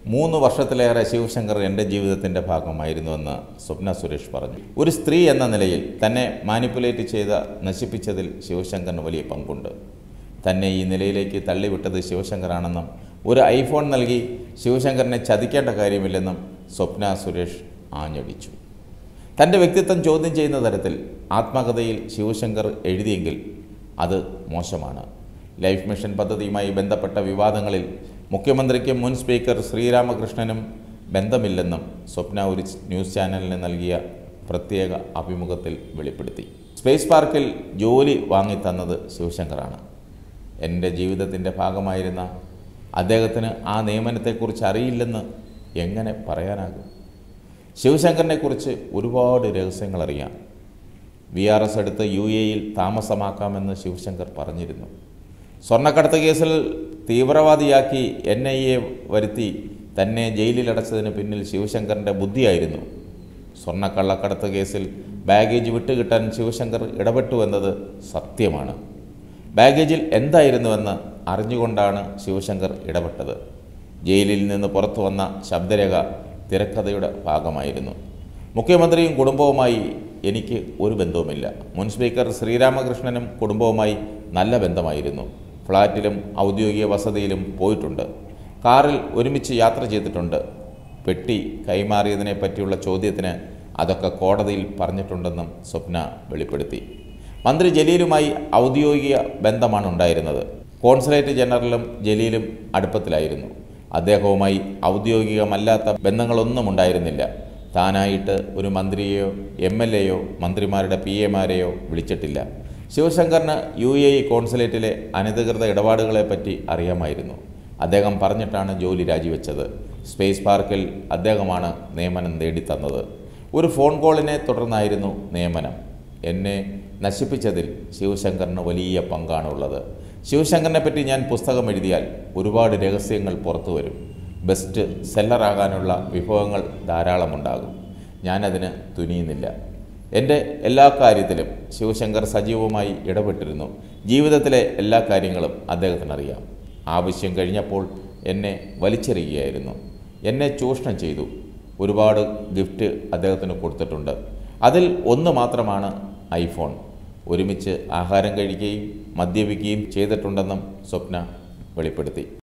മൂന്ന് വർഷത്തിലേറെ ശിവശങ്കർ എൻ്റെ ജീവിതത്തിൻ്റെ ഭാഗമായിരുന്നുവെന്ന് സ്വപ്ന സുരേഷ് പറഞ്ഞു ഒരു സ്ത്രീ എന്ന നിലയിൽ തന്നെ മാനിപ്പുലേറ്റ് ചെയ്ത നശിപ്പിച്ചതിൽ ശിവശങ്കറിന് വലിയ പങ്കുണ്ട് തന്നെ ഈ നിലയിലേക്ക് തള്ളിവിട്ടത് ശിവശങ്കറാണെന്നും ഒരു ഐഫോൺ നൽകി ശിവശങ്കറിനെ ചതിക്കേണ്ട കാര്യമില്ലെന്നും സ്വപ്ന സുരേഷ് ആഞ്ഞടിച്ചു തൻ്റെ വ്യക്തിത്വം ചോദ്യം ചെയ്യുന്ന തരത്തിൽ ആത്മകഥയിൽ ശിവശങ്കർ എഴുതിയെങ്കിൽ അത് മോശമാണ് ലൈഫ് മിഷൻ പദ്ധതിയുമായി ബന്ധപ്പെട്ട വിവാദങ്ങളിൽ മുഖ്യമന്ത്രിക്കും മുൻ സ്പീക്കർ ശ്രീരാമകൃഷ്ണനും ബന്ധമില്ലെന്നും സ്വപ്ന ഒരു ന്യൂസ് ചാനലിന് നൽകിയ പ്രത്യേക അഭിമുഖത്തിൽ വെളിപ്പെടുത്തി സ്പേസ് പാർക്കിൽ ജോലി വാങ്ങിത്തന്നത് ശിവശങ്കറാണ് എൻ്റെ ജീവിതത്തിൻ്റെ ഭാഗമായിരുന്ന അദ്ദേഹത്തിന് ആ നിയമനത്തെക്കുറിച്ച് അറിയില്ലെന്ന് എങ്ങനെ പറയാനാകും ശിവശങ്കറിനെക്കുറിച്ച് ഒരുപാട് രഹസ്യങ്ങൾ അറിയാം വി ആർ എസ് എടുത്ത് യു എയിൽ താമസമാക്കാമെന്ന് ശിവശങ്കർ പറഞ്ഞിരുന്നു സ്വർണ്ണക്കടത്ത് കേസിൽ തീവ്രവാദിയാക്കി എൻ ഐ എ വരുത്തി തന്നെ ജയിലിലടച്ചതിന് പിന്നിൽ ശിവശങ്കറിൻ്റെ ബുദ്ധിയായിരുന്നു സ്വർണ്ണക്കള്ളക്കടത്ത് കേസിൽ ബാഗേജ് വിട്ടുകിട്ടാൻ ശിവശങ്കർ ഇടപെട്ടു എന്നത് സത്യമാണ് ബാഗേജിൽ എന്തായിരുന്നുവെന്ന് അറിഞ്ഞുകൊണ്ടാണ് ശിവശങ്കർ ഇടപെട്ടത് ജയിലിൽ നിന്ന് പുറത്തു വന്ന ശബ്ദരേഖ തിരക്കഥയുടെ ഭാഗമായിരുന്നു മുഖ്യമന്ത്രിയും കുടുംബവുമായി എനിക്ക് ഒരു ബന്ധവുമില്ല മുൻ സ്പീക്കർ ശ്രീരാമകൃഷ്ണനും കുടുംബവുമായി നല്ല ബന്ധമായിരുന്നു ഫ്ളാറ്റിലും ഔദ്യോഗിക വസതിയിലും പോയിട്ടുണ്ട് കാറിൽ ഒരുമിച്ച് യാത്ര ചെയ്തിട്ടുണ്ട് പെട്ടി കൈമാറിയതിനെ പറ്റിയുള്ള ചോദ്യത്തിന് അതൊക്കെ കോടതിയിൽ പറഞ്ഞിട്ടുണ്ടെന്നും സ്വപ്ന വെളിപ്പെടുത്തി മന്ത്രി ജലീലുമായി ഔദ്യോഗിക ബന്ധമാണ് ഉണ്ടായിരുന്നത് കോൺസുലേറ്റ് ജനറലും ജലീലും അടുപ്പത്തിലായിരുന്നു അദ്ദേഹവുമായി ഔദ്യോഗികമല്ലാത്ത ബന്ധങ്ങളൊന്നും ഉണ്ടായിരുന്നില്ല താനായിട്ട് ഒരു മന്ത്രിയെയോ എം എൽ എയോ മന്ത്രിമാരുടെ പി എമാരെയോ വിളിച്ചിട്ടില്ല ശിവശങ്കറിന് യു എ ഇ കോൺസുലേറ്റിലെ അനധികൃത ഇടപാടുകളെപ്പറ്റി അറിയാമായിരുന്നു അദ്ദേഹം പറഞ്ഞിട്ടാണ് ജോലി രാജിവെച്ചത് സ്പേസ് പാർക്കിൽ അദ്ദേഹമാണ് നിയമനം നേടിത്തന്നത് ഒരു ഫോൺ കോളിനെ തുടർന്നായിരുന്നു നിയമനം എന്നെ നശിപ്പിച്ചതിൽ ശിവശങ്കറിന് വലിയ പങ്കാണുള്ളത് ശിവശങ്കറിനെ പറ്റി ഞാൻ പുസ്തകം എഴുതിയാൽ ഒരുപാട് രഹസ്യങ്ങൾ പുറത്തു വരും ബെസ്റ്റ് സെല്ലറാകാനുള്ള വിഭവങ്ങൾ ധാരാളമുണ്ടാകും ഞാനതിന് തുനിയുന്നില്ല എൻ്റെ എല്ലാ കാര്യത്തിലും ശിവശങ്കർ സജീവമായി ഇടപെട്ടിരുന്നു ജീവിതത്തിലെ എല്ലാ കാര്യങ്ങളും അദ്ദേഹത്തിനറിയാം ആവശ്യം കഴിഞ്ഞപ്പോൾ എന്നെ വലിച്ചെറിയുകയായിരുന്നു എന്നെ ചൂഷണം ചെയ്തു ഒരുപാട് ഗിഫ്റ്റ് അദ്ദേഹത്തിന് കൊടുത്തിട്ടുണ്ട് അതിൽ ഒന്ന് മാത്രമാണ് ഐഫോൺ ഒരുമിച്ച് ആഹാരം കഴിക്കുകയും മദ്യപിക്കുകയും ചെയ്തിട്ടുണ്ടെന്നും സ്വപ്ന വെളിപ്പെടുത്തി